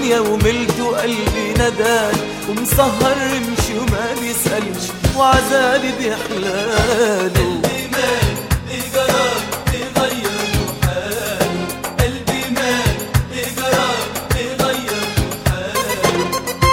الدنيا وملت وقلبي ندال ومسهر رمشي وما بيسألش وعذابي بيحلاله قلبي مال ليه جرار ليه غير حاله قلبي مال ليه جرار ليه غير حاله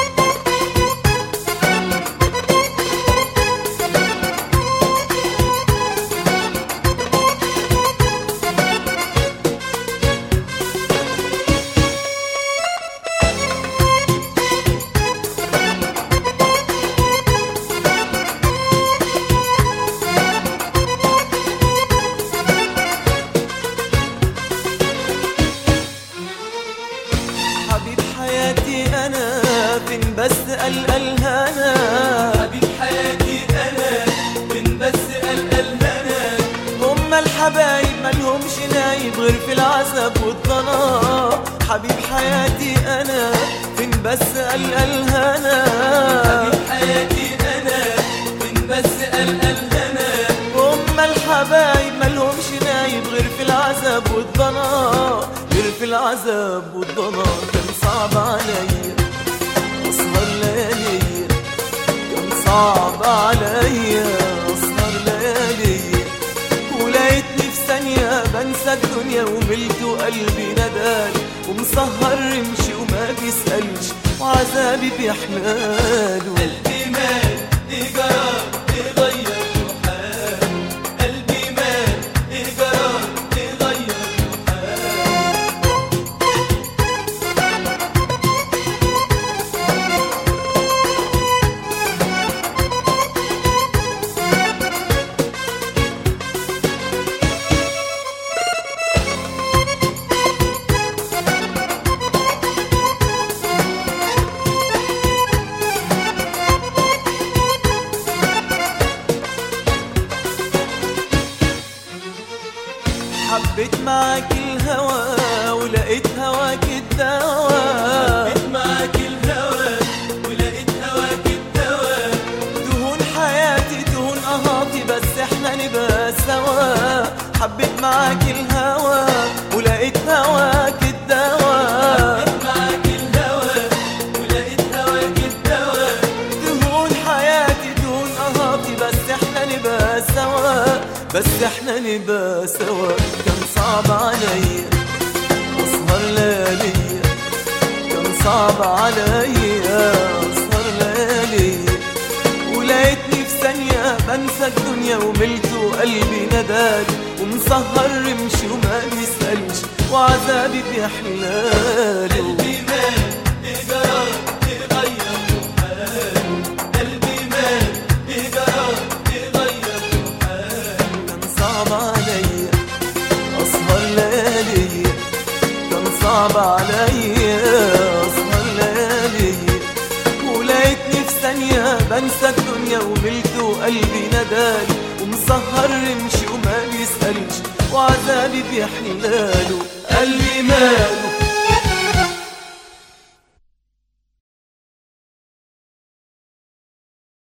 حبيب حياتي أنا فين بس قلقلها أنا حبيب حياتي انا من بس قلقلها هم الحبايب مالهمش نايب غير في العذاب والضنا حبيب حياتي أنا فين بس قلقلها أنا حبيب حياتي انا من بس قلقلها هم الحبايب مالهمش نايب غير في العذاب والضنا غير في العذاب والضنا كان صعب عليا أسهر ليالي كان صعب عليا أسهر ليالي ولقيتني في ثانية بنسى الدنيا وملت وقلبي ندال ومسهر رمشي وما بيسألش وعذابي بيحلاله قلبي مال ليه جرار ليه غير حاله قلبي مال ليه جرار ليه غير حاله حبيت معاك الهوى ولقيت هواك الدواء حبيت معاك الهوى ولقيت هواك الدواء دهون حياتي دهون قهاتي بس احنا نبقى سوا حبيت معاك الهوى ولقيت هواك الدواء حبيت معاك الهوى ولقيت هواك الدواء دهون حياتي دهون قهاتي بس احنا نبقى سوا بس احنا نبقى سوا كان صعب عليا اسهر ليالي كان صعب عليا اسهر ليالي ولقيتني في ثانية بنسى الدنيا وملت وقلبي ندال ومسهر رمشي وما بيسألش وعذابي بيحلاله قلبي مال ليه جرار ليه غير حاله قلبي مال ليه جرار ليه غير حاله كان صعب عليا اسهر ليالي كان صعب عليا اسهر ليالي ولقيتني في ثانية بنسى الدنيا وملت وقلبي ندال ومسهر رمشي وما بيسألش وعذابي بيحلاله قلبي ماله